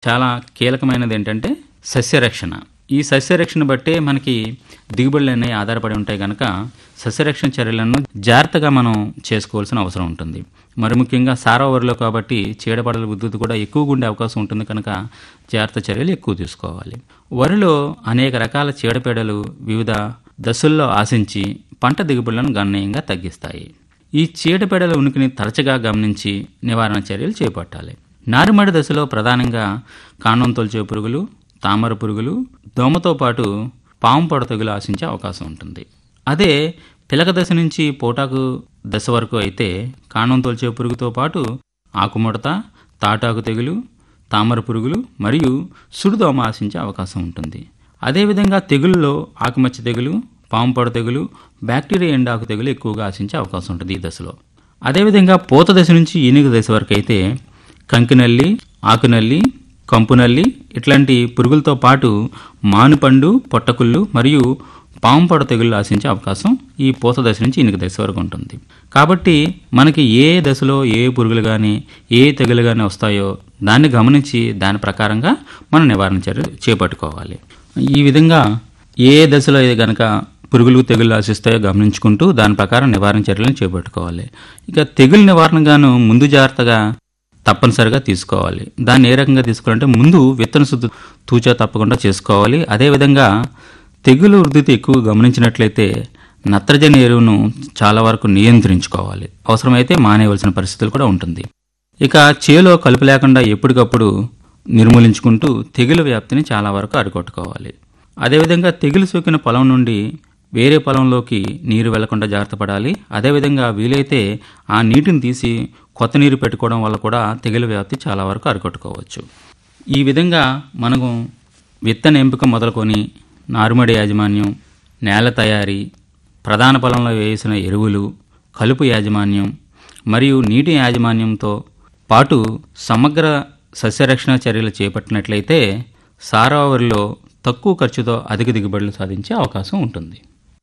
చాలా కీలకమైనది ఏంటంటే సస్యరక్షణ ఈ సస్యరక్షణ బట్టే మనకి దిగుబడులు అనేవి ఆధారపడి ఉంటాయి కనుక సస్యరక్షణ చర్యలను జాగ్రత్తగా మనం చేసుకోవాల్సిన అవసరం ఉంటుంది మరి ముఖ్యంగా సారా వరిలో కాబట్టి చీడపడల ఉద్ధృతి కూడా ఎక్కువగా ఉండే అవకాశం ఉంటుంది కనుక జాగ్రత్త చర్యలు ఎక్కువ తీసుకోవాలి వరిలో అనేక రకాల చీడపీడలు వివిధ దశల్లో ఆశించి పంట దిగుబడులను గణనీయంగా తగ్గిస్తాయి ఈ చీడపీడల ఉనికిని తరచుగా గమనించి నివారణ చర్యలు చేపట్టాలి నారుమడి దశలో ప్రధానంగా కాండం తొలిచే పురుగులు తామర పురుగులు దోమతో పాటు పాము పొడ తెగులు ఆశించే అవకాశం ఉంటుంది అదే పిలక దశ నుంచి పోటాకు దశ వరకు అయితే కాండం తొలిచే పురుగుతో పాటు ఆకుముడత తాటాకు తెగులు తామర పురుగులు మరియు సుడిదోమ ఆశించే అవకాశం ఉంటుంది అదేవిధంగా తెగుల్లో ఆకుమచ్చ తెగులు పాము పొడ తెగులు బ్యాక్టీరియా ఎండాకు తెగులు ఎక్కువగా ఆశించే అవకాశం ఉంటుంది ఈ దశలో అదేవిధంగా పూత దశ నుంచి ఈనుగ దశ వరకు అయితే కంకినల్లి ఆకునల్లి కంపునల్లి ఇట్లాంటి పురుగులతో పాటు మానుపండు పొట్టకుళ్ళు మరియు పాము పొడ తెగుళ్ళు ఆశించే అవకాశం ఈ పూత దశ నుంచి ఈనుగ దశ వరకు ఉంటుంది కాబట్టి మనకి ఏ దశలో ఏ పురుగులు కానీ ఏ తెగులు కానీ వస్తాయో దాన్ని గమనించి దాని ప్రకారంగా మనం నివారణ చర్యలు చేపట్టుకోవాలి ఈ విధంగా ఏ దశలో గనక పురుగులు తెగులు ఆశిస్తాయో గమనించుకుంటూ దాని ప్రకారం నివారణ చర్యలను చేపట్టుకోవాలి ఇక తెగులు నివారణగాను ముందు జాగ్రత్తగా తప్పనిసరిగా తీసుకోవాలి దాన్ని ఏ రకంగా తీసుకోవాలంటే ముందు విత్తన శుద్ధి తూచా తప్పకుండా చేసుకోవాలి అదేవిధంగా తెగులు వృద్ధితి ఎక్కువ గమనించినట్లయితే నత్రజని ఎరువును చాలా వరకు నియంత్రించుకోవాలి అవసరమైతే మానేయవలసిన పరిస్థితులు కూడా ఉంటుంది ఇక చేలో కలుపు లేకుండా ఎప్పటికప్పుడు నిర్మూలించుకుంటూ తెగులు వ్యాప్తిని చాలా వరకు అరికొట్టుకోవాలి అదేవిధంగా తెగులు సోకిన పొలం నుండి వేరే పొలంలోకి నీరు వెళ్లకుండా జాగ్రత్త పడాలి అదేవిధంగా వీలైతే ఆ నీటిని తీసి కొత్త నీరు పెట్టుకోవడం వల్ల కూడా తెగులు వ్యాప్తి చాలా వరకు అరికొట్టుకోవచ్చు ఈ విధంగా మనము విత్తన ఎంపిక మొదలుకొని నారుమడి యాజమాన్యం నేల తయారీ ప్రధాన పొలంలో వేసిన ఎరువులు కలుపు యాజమాన్యం మరియు నీటి యాజమాన్యంతో పాటు సమగ్ర సస్యరక్షణ చర్యలు చేపట్టినట్లయితే సారావరిలో తక్కువ ఖర్చుతో అధిక దిగుబడులు సాధించే అవకాశం ఉంటుంది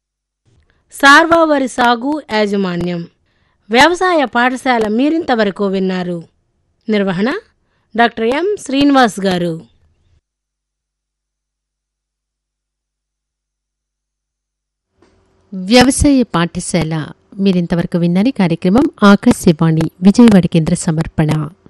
సార్వా వరి సాగు యాజమాన్యం వ్యవసాయ పాఠశాల మీరింతవరకు విన్నారు నిర్వహణ డాక్టర్ ఎం శ్రీనివాస్ గారు వ్యవసాయ పాఠశాల మీరింతవరకు విన్నది కార్యక్రమం ఆకాశవాణి విజయవాడ కేంద్ర సమర్పణ